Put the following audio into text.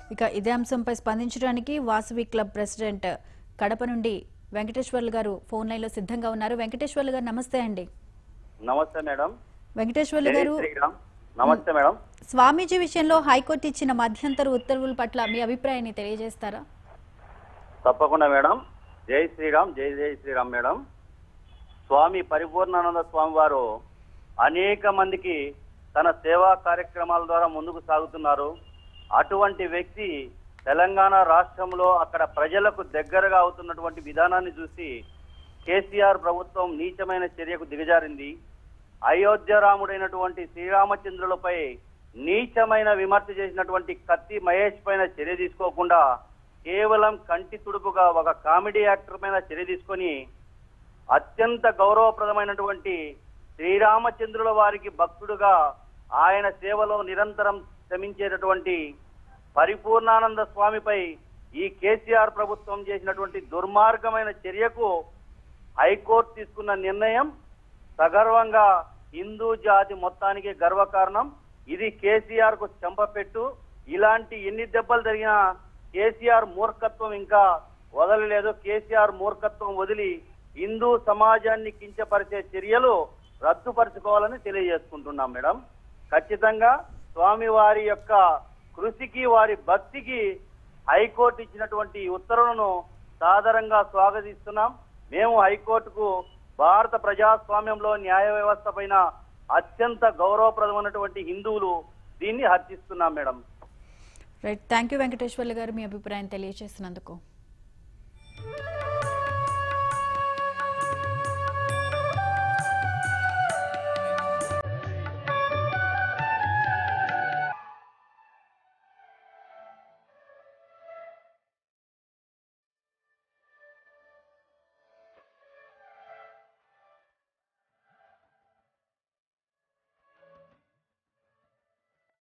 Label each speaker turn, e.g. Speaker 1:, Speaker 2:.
Speaker 1: ఇక ఇదే అంశంపై స్పందించడానికి వాసవి క్లబ్ ప్రెసిడెంట్ కడప నుండి వెంకటేశ్వర్లు గారు ఫోన్ లైన్లో సిద్ధంగా ఉన్నారు వెంకటేశ్వర్లు గారు నమస్తే అండి
Speaker 2: నమస్తే మేడం
Speaker 1: వెంకటేశ్వర్లు
Speaker 2: జై
Speaker 1: గారు
Speaker 2: శ్రీరామ్ నమస్తే మేడం
Speaker 1: స్వామీజీ విషయంలో హైకోర్టు ఇచ్చిన మధ్యంతర ఉత్తర్వుల పట్ల మీ అభిప్రాయాన్ని తెలియజేస్తారా
Speaker 2: తప్పకుండా మేడం జై శ్రీరామ్ జై జై శ్రీరామ్ మేడం స్వామి పరిపూర్ణానంద స్వామి వారు అనేక మందికి తన సేవా కార్యక్రమాల ద్వారా ముందుకు సాగుతున్నారు అటువంటి వ్యక్తి తెలంగాణ రాష్ట్రంలో అక్కడ ప్రజలకు దగ్గరగా అవుతున్నటువంటి విధానాన్ని చూసి కేసీఆర్ ప్రభుత్వం నీచమైన చర్యకు దిగజారింది అయోధ్య రాముడైనటువంటి శ్రీరామచంద్రులపై నీచమైన విమర్శ చేసినటువంటి కత్తి మహేష్ పైన చర్య తీసుకోకుండా కేవలం కంటి తుడుపుగా ఒక కామెడీ యాక్టర్ పైన చర్య తీసుకొని అత్యంత గౌరవప్రదమైనటువంటి శ్రీరామచంద్రుల వారికి భక్తుడుగా ఆయన సేవలో నిరంతరం శ్రమించేటటువంటి పరిపూర్ణానంద స్వామిపై ఈ కేసీఆర్ ప్రభుత్వం చేసినటువంటి దుర్మార్గమైన చర్యకు హైకోర్టు తీసుకున్న నిర్ణయం సగర్వంగా హిందూ జాతి మొత్తానికి గర్వకారణం ఇది కేసీఆర్ కు చెంపపెట్టు ఇలాంటి ఎన్ని దెబ్బలు జరిగినా కేసీఆర్ మూర్ఖత్వం ఇంకా వదలలేదు కేసీఆర్ మూర్ఖత్వం వదిలి హిందూ సమాజాన్ని కించపరిచే చర్యలు రద్దుపరచుకోవాలని తెలియజేసుకుంటున్నాం మేడం ఖచ్చితంగా స్వామి వారి యొక్క కృషికి వారి భక్తికి హైకోర్టు ఇచ్చినటువంటి ఉత్తర్వులను సాదరంగా స్వాగతిస్తున్నాం మేము హైకోర్టుకు భారత ప్రజాస్వామ్యంలో న్యాయ వ్యవస్థ పైన అత్యంత గౌరవప్రదమైనటువంటి హిందువులు దీన్ని హర్షిస్తున్నాం madam
Speaker 1: right thank you Venkateswarlu garu మీ అభిప్రాయం తెలియజేసినందుకు